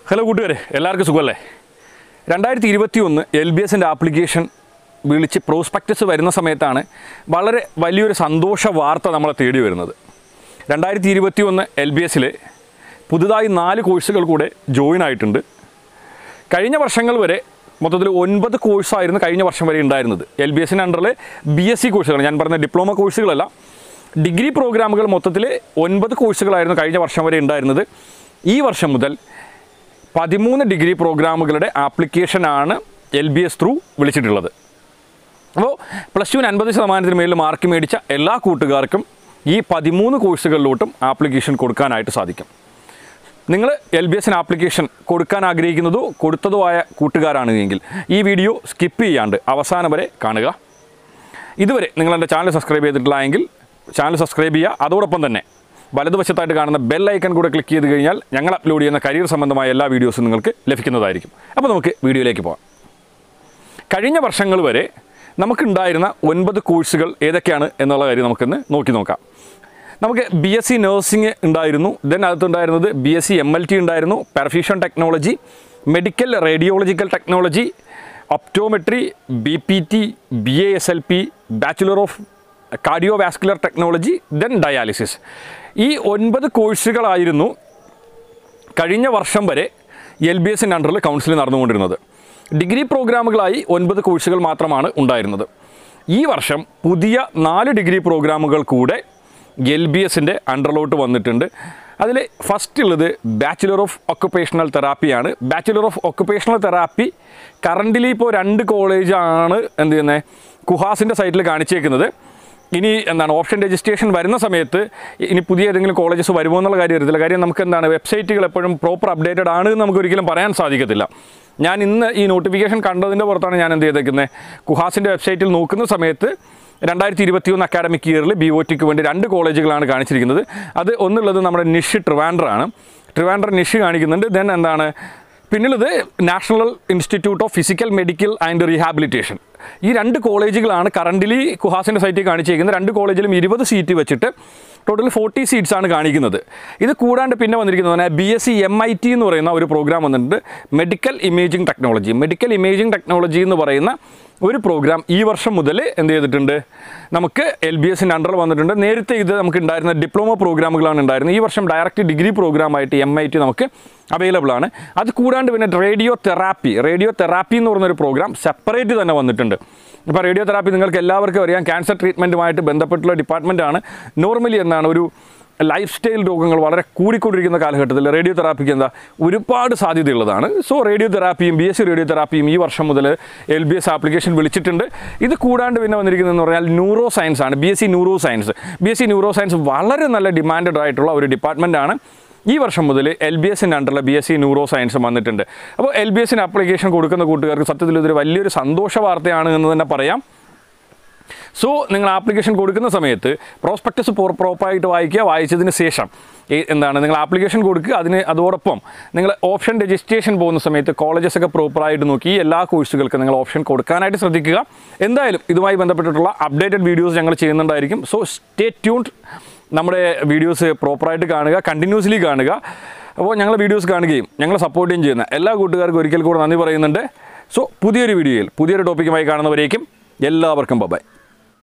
hello കൂട്ടുകാരെ എല്ലാവർക്കും സുഖമല്ലേ രണ്ടായിരത്തി ഇരുപത്തി ഒന്ന് എൽ ബി എസിൻ്റെ ആപ്ലിക്കേഷൻ വിളിച്ച് പ്രോസ്പെക്ടസ് വരുന്ന സമയത്താണ് വളരെ വലിയൊരു സന്തോഷ വാർത്ത നമ്മളെ തേടി വരുന്നത് രണ്ടായിരത്തി ഇരുപത്തി ഒന്ന് എൽ ബി എസിൽ പുതുതായി നാല് കോഴ്സുകൾ കൂടെ ജോയിൻ ആയിട്ടുണ്ട് കഴിഞ്ഞ വർഷങ്ങൾ വരെ മൊത്തത്തിൽ ഒൻപത് കോഴ്സായിരുന്നു കഴിഞ്ഞ വർഷം വരെ ഉണ്ടായിരുന്നത് എൽ ബി എസിൻ്റെ അണ്ടറിൽ ബി എസ് സി കോഴ്സുകൾ ഞാൻ പറഞ്ഞ ഡിപ്ലോമ കോഴ്സുകളല്ല ഡിഗ്രി പ്രോഗ്രാമുകൾ മൊത്തത്തിൽ ഒൻപത് കോഴ്സുകളായിരുന്നു കഴിഞ്ഞ വർഷം വരെ ഉണ്ടായിരുന്നത് ഈ വർഷം മുതൽ പതിമൂന്ന് ഡിഗ്രി പ്രോഗ്രാമുകളുടെ ആപ്ലിക്കേഷനാണ് എൽ ബി എസ് ത്രൂ വിളിച്ചിട്ടുള്ളത് അപ്പോൾ പ്ലസ് ടുവിന് അൻപത് ശതമാനത്തിന് മേലിൽ മാർക്ക് മേടിച്ച എല്ലാ കൂട്ടുകാർക്കും ഈ പതിമൂന്ന് കോഴ്സുകളിലോട്ടും ആപ്ലിക്കേഷൻ കൊടുക്കാനായിട്ട് സാധിക്കും നിങ്ങൾ എൽ ബി എസിന് ആപ്ലിക്കേഷൻ കൊടുക്കാൻ ആഗ്രഹിക്കുന്നതോ കൊടുത്തതോ ആയ കൂട്ടുകാരാണ് എങ്കിൽ ഈ വീഡിയോ സ്കിപ്പ് ചെയ്യാണ്ട് അവസാനം വരെ കാണുക ഇതുവരെ നിങ്ങൾ എൻ്റെ ചാനൽ സബ്സ്ക്രൈബ് ചെയ്തിട്ടില്ല എങ്കിൽ ചാനൽ സബ്സ്ക്രൈബ് ചെയ്യുക അതോടൊപ്പം തന്നെ വലതുവശത്തായിട്ട് കാണുന്ന ബെൽ ഐക്കൺ കൂടെ ക്ലിക്ക് ചെയ്ത് കഴിഞ്ഞാൽ ഞങ്ങൾ അപ്ലോഡ് ചെയ്യുന്ന കരിയർ സംബന്ധമായ എല്ലാ വീഡിയോസും നിങ്ങൾക്ക് ലഭിക്കുന്നതായിരിക്കും അപ്പോൾ നമുക്ക് വീഡിയോയിലേക്ക് പോകാം കഴിഞ്ഞ വർഷങ്ങൾ വരെ നമുക്കുണ്ടായിരുന്ന ഒൻപത് കോഴ്സുകൾ ഏതൊക്കെയാണ് എന്നുള്ള കാര്യം നമുക്കിന്ന് നോക്കി നോക്കാം നമുക്ക് ബി എസ് സി നഴ്സിംഗ് ഉണ്ടായിരുന്നു ദെൻ അകത്തുണ്ടായിരുന്നത് B S C M L T ഉണ്ടായിരുന്നു perfusion technology medical radiological technology optometry B P T B A S L P bachelor of cardio vascular technology then dialysis ഈ ഒൻപത് കോഴ്സുകളായിരുന്നു കഴിഞ്ഞ വർഷം വരെ L B എസിൻ്റെ അണ്ടറിൽ കൗൺസിലിംഗ് നടന്നുകൊണ്ടിരുന്നത് ഡിഗ്രി പ്രോഗ്രാമുകളായി ഒൻപത് കോഴ്സുകൾ മാത്രമാണ് ഉണ്ടായിരുന്നത് ഈ വർഷം പുതിയ നാല് ഡിഗ്രി പ്രോഗ്രാമുകൾ കൂടെ എൽ ബി എസിൻ്റെ അണ്ടറിലോട്ട് വന്നിട്ടുണ്ട് അതിൽ ഫസ്റ്റ് ഉള്ളത് ബാച്ചുലർ ഓഫ് ഒക്കുപ്പേഷണൽ തെറാപ്പിയാണ് bachelor of occupational therapy currently ഇപ്പോൾ രണ്ട് കോളേജാണ് എന്ത് ചെയ്യുന്നത് കുഹാസിൻ്റെ സൈറ്റിൽ കാണിച്ചേക്കുന്നത് ഇനി എന്താണ് ഓപ്ഷൻ രജിസ്ട്രേഷൻ വരുന്ന സമയത്ത് ഇനി പുതിയ ഏതെങ്കിലും കോളേജസ് വരുമോ എന്നുള്ള കാര്യം അറിയത്തില്ല കാര്യം നമുക്ക് എന്താണ് വെബ്സൈറ്റുകൾ എപ്പോഴും പ്രോപ്പർ അപ്ഡേറ്റഡ് ആണ് എന്ന് നമുക്ക് ഒരിക്കലും പറയാൻ സാധിക്കത്തില്ല ഞാൻ ഇന്ന് ഈ നോട്ടിഫിക്കേഷൻ കണ്ടതിൻ്റെ പുറത്താണ് ഞാൻ എന്ത് ചെയ്തേക്കുന്നത് കുഹാസിൻ്റെ വെബ്സൈറ്റിൽ നോക്കുന്ന സമയത്ത് രണ്ടായിരത്തി ഇരുപത്തി ഒന്ന് അക്കാഡമിക് ഇയറിൽ ബി ഒ ടിക്ക് വേണ്ടി രണ്ട് കോളേജുകളാണ് കാണിച്ചിരിക്കുന്നത് അത് ഒന്നുള്ളത് നമ്മുടെ നിഷ് ട്രിവാൻഡ്രാണ് ട്രിവാൻഡ്ര നിഷ് കാണിക്കുന്നുണ്ട് ദെൻ എന്താണ് പിന്നുള്ളത് national institute of physical medical and rehabilitation ഈ രണ്ട് കോളേജുകളാണ് കറൻ്റിലി കുഹാസിൻ്റെ സൈറ്റിൽ കാണിച്ചിരിക്കുന്നത് രണ്ട് കോളേജിലും ഇരുപത് സീറ്റ് വെച്ചിട്ട് ടോട്ടൽ ഫോർട്ടി സീറ്റ്സ് ആണ് കാണിക്കുന്നത് ഇത് കൂടാണ്ട് പിന്നെ വന്നിരിക്കുന്നത് B S C M I T എന്ന് പറയുന്ന ഒരു പ്രോഗ്രാം വന്നിട്ടുണ്ട് medical imaging technology medical imaging technology എന്ന് പറയുന്ന ഒരു പ്രോഗ്രാം ഈ വർഷം മുതൽ എന്ത് ചെയ്തിട്ടുണ്ട് നമുക്ക് എൽ ബി എസിൻ്റെ അണ്ടർ വന്നിട്ടുണ്ട് നേരത്തെ ഇത് നമുക്ക് ഉണ്ടായിരുന്ന ഡിപ്ലോമ പ്രോഗ്രാമുകളാണ് ഉണ്ടായിരുന്നത് ഈ വർഷം ഡയറക്റ്റ് ഡിഗ്രി പ്രോഗ്രാമായിട്ട് എം ഐ ടി നമുക്ക് അവൈലബിൾ ആണ് അത് കൂടാണ്ട് പിന്നെ റേഡിയോ തെറാപ്പി റേഡിയോ തെറാപ്പി എന്ന് പറയുന്നൊരു പ്രോഗ്രാം സെപ്പറേറ്റ് തന്നെ വന്നിട്ടുണ്ട് ഇപ്പോൾ റേഡിയോ തെറാപ്പി നിങ്ങൾക്ക് എല്ലാവർക്കും അറിയാം ക്യാൻസർ ട്രീറ്റ്മെൻറ്റുമായിട്ട് ബന്ധപ്പെട്ടുള്ള ഡിപ്പാർട്ട്മെൻറ്റാണ് നോർമലി എന്താണ് ഒരു ലൈഫ് സ്റ്റൈൽ രോഗങ്ങൾ വളരെ കൂടിക്കൊണ്ടിരിക്കുന്ന കാലഘട്ടത്തിൽ റേഡിയോ തെറാപ്പിക്ക് എന്താ ഒരുപാട് സാധ്യതയുള്ളതാണ് സോ റേഡിയോ തെറാപ്പിയും ബി എസ് സി റേഡിയോ തെറാപ്പിയും ഈ വർഷം മുതൽ എൽ ബി എസ് ആപ്ലിക്കേഷൻ വിളിച്ചിട്ടുണ്ട് ഇത് കൂടാണ്ട് പിന്നെ വന്നിരിക്കുന്നതെന്ന് പറഞ്ഞാൽ ന്യൂറോ സയൻസ് ആണ് B S C neuro science B S C neuro science വളരെ നല്ല ഡിമാൻഡഡ് ആയിട്ടുള്ള ഒരു ഡിപ്പാർട്ട്മെൻറ്റാണ് ഈ വർഷം മുതൽ എൽ ബി എസിൻ്റെ അണ്ടറിലെ B S C neuro science വന്നിട്ടുണ്ട് അപ്പോൾ എൽ ബി എസിന് ആപ്ലിക്കേഷൻ കൊടുക്കുന്ന കൂട്ടുകാർക്ക് സത്യത്തിൽ ഇതൊരു വലിയൊരു സന്തോഷ വാർത്തയാണ് എന്ന് തന്നെ പറയാം സോ നിങ്ങൾ ആപ്ലിക്കേഷൻ കൊടുക്കുന്ന സമയത്ത് പ്രോസ്പെക്ടസ് പ്രോപ്പറായിട്ട് വായിക്കുക വായിച്ചതിന് ശേഷം ഈ- എന്താണ് നിങ്ങൾ ആപ്ലിക്കേഷൻ കൊടുക്കുക അതിന് അതോടൊപ്പം നിങ്ങൾ ഓപ്ഷൻ രജിസ്ട്രേഷൻ പോകുന്ന സമയത്ത് കോളേജസ് ഒക്കെ പ്രോപ്പറായിട്ട് നോക്കി ഈ എല്ലാ കോഴ്സുകൾക്കും നിങ്ങൾ ഓപ്ഷൻ കൊടുക്കാനായിട്ട് ശ്രദ്ധിക്കുക എന്തായാലും ഇതുമായി ബന്ധപ്പെട്ടിട്ടുള്ള അപ്ഡേറ്റഡ് വീഡിയോസ് ഞങ്ങൾ ചെയ്യുന്നുണ്ടായിരിക്കും സോ സ്റ്റേ ട്യൂൺഡ് നമ്മുടെ വീഡിയോസ് പ്രോപ്പറായിട്ട് കാണുക കണ്ടിന്യൂസ്ലി കാണുക അപ്പോൾ ഞങ്ങൾ വീഡിയോസ് കാണുകയും ഞങ്ങളെ സപ്പോർട്ടും ചെയ്യുന്ന എല്ലാ കൂട്ടുകാർക്കും ഒരിക്കൽ കൂടെ നന്ദി പറയുന്നുണ്ട് സോ പുതിയൊരു വീഡിയോയിൽ പുതിയൊരു ടോപ്പിക്കുമായി കാണുന്നവരേക്കും എല്ലാവർക്കും ബൈ